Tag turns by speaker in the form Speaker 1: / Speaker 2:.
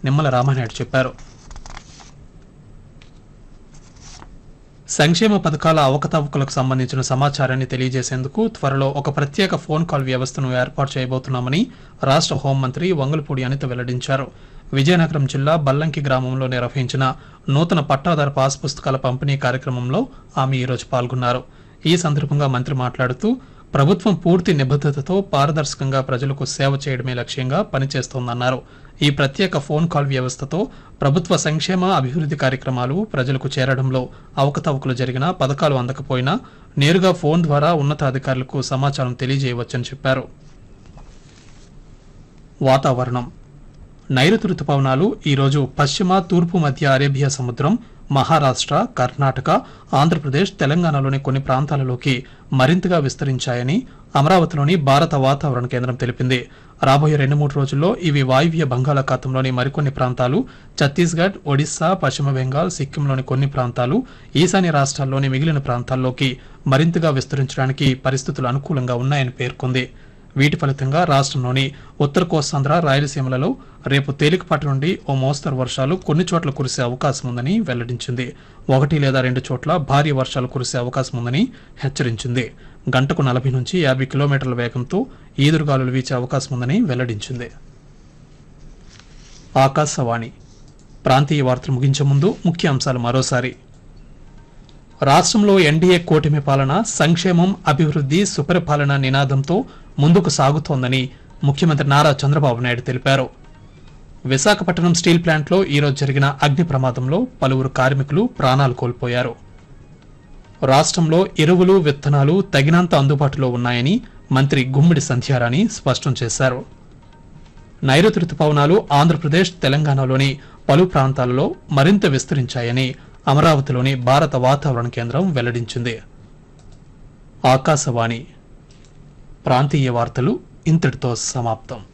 Speaker 1: నిమ్మల రామానాయుడు చెప్పారు సంక్షేమ పథకాల అవకతవకలకు సంబంధించిన సమాచారాన్ని తెలియజేసేందుకు త్వరలో ఒక ప్రత్యేక ఫోన్ కాల్ వ్యవస్థను ఏర్పాటు చేయబోతున్నామని రాష్ట్ర హోంమంత్రి వంగలపూడి అనిత వెల్లడించారు విజయనగరం జిల్లా బల్లంకి గ్రామంలో నిర్వహించిన నూతన పట్టాదారు పాస్ పుస్తకాల పంపిణీ కార్యక్రమంలో ఆమె ఈరోజు పాల్గొన్నారు ఈ సందర్భంగా మంత్రి మాట్లాడుతూ ప్రభుత్వం పూర్తి నిబద్ధతతో పారదర్శకంగా ప్రజలకు సేవ చేయడమే లక్ష్యంగా పనిచేస్తోందన్నారు ఈ ప్రత్యేక ఫోన్ కాల్ వ్యవస్థతో ప్రభుత్వ సంక్షేమ అభివృద్ధి కార్యక్రమాలు ప్రజలకు చేరడంలో అవకతవకలు జరిగినా పథకాలు అందకపోయినా నేరుగా ఫోన్ ద్వారా ఉన్నతాధికారులకు సమాచారం తెలియజేయవచ్చని చెప్పారు వాతావరణం నైరుతి రుతుపవనాలు ఈరోజు పశ్చిమ తూర్పు మధ్య అరేబియా సముద్రం మహారాష్ట్ర కర్ణాటక ఆంధ్రప్రదేశ్ తెలంగాణలోని కొన్ని ప్రాంతాలలోకి మరింతగా విస్తరించాయని అమరావతిలోని భారత వాతావరణ కేంద్రం తెలిపింది రాబోయే రెండు మూడు రోజుల్లో ఇవి వాయువ్య బంగాళాఖాతంలోని మరికొన్ని ప్రాంతాలు ఛత్తీస్గఢ్ ఒడిశా పశ్చిమ బెంగాల్ సిక్కింలోని కొన్ని ప్రాంతాలు ఈశాన్య రాష్ట్రాల్లోని మిగిలిన ప్రాంతాల్లోకి మరింతగా విస్తరించడానికి పరిస్థితులు అనుకూలంగా ఉన్నాయని పేర్కొంది వీటి ఫలితంగా రాష్ట్రంలోని ఉత్తర కోస్తాంధ్ర రాయలసీమలలో రేపు తేలికపాటి నుండి ఓ మోస్తరు వర్షాలు కొన్ని చోట్ల కురిసే అవకాశం ఉందని వెల్లడించింది ఒకటి లేదా రెండు చోట్ల భారీ వర్షాలు కురిసే అవకాశం ఉందని హెచ్చరించింది గంటకు నలభై నుంచి యాభై కిలోమీటర్ల వేగంతో ఈదురుగాలులు వీచే అవకాశం ఉందని వెల్లడించింది ఆకాశవాణి ప్రాంతీయ వార్తలు ముగించే ముందు ముఖ్య అంశాలు మరోసారి రాష్ట్రంలో ఎన్డీఏ కూటమి పాలన సంక్షేమం అభివృద్ధి సుపరిపాలన నినాదంతో ముందుకు సాగుతోందని ముఖ్యమంత్రి నారా చంద్రబాబు నాయుడు తెలిపారు విశాఖపట్నం స్టీల్ ప్లాంట్లో ఈరోజు జరిగిన అగ్ని ప్రమాదంలో పలువురు కార్మికులు ప్రాణాలు కోల్పోయారు రాష్ట్రంలో ఎరువులు విత్తనాలు తగినంత అందుబాటులో ఉన్నాయని మంత్రి గుమ్మిడి సంధ్యారాణి స్పష్టం చేశారు నైరుతి రుతుపవనాలు ఆంధ్రప్రదేశ్ తెలంగాణలోని పలు ప్రాంతాలలో మరింత విస్తరించాయని అమరావతిలోని భారత వాతావరణ కేంద్రం వెల్లడించింది ఆకాశవాణి ప్రాంతీయ వార్తలు ఇంతటితో సమాప్తం